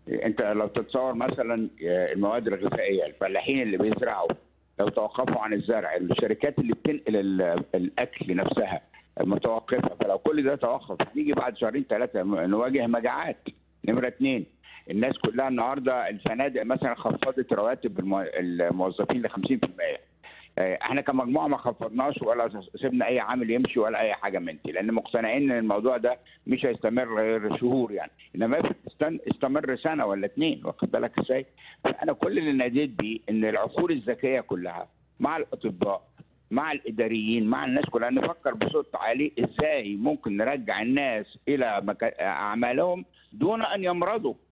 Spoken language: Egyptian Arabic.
انت لو تتصور مثلا المواد الغذائيه الفلاحين اللي بيزرعوا لو توقفوا عن الزرع الشركات اللي بتنقل ال- الاكل نفسها متوقفه فلو كل ده توقف هنيجي بعد شهرين ثلاثه نواجه مجاعات نمره اثنين الناس كلها النهارده الفنادق مثلا خفضت رواتب المو- الموظفين ل 50% آه، احنا كمجموعه ما خفضناش ولا سيبنا اي عامل يمشي ولا اي حاجه من دي لان مقتنعين ان الموضوع ده مش هيستمر غير شهور يعني انما افرض استن- استمر سنه ولا اتنين واخد بالك ازاي؟ فانا كل اللي ناديت بيه ان العقول الذكيه كلها مع الاطباء مع الاداريين مع الناس كلها نفكر بصوت عالي ازاي ممكن نرجع الناس الى مكا... اعمالهم دون ان يمرضوا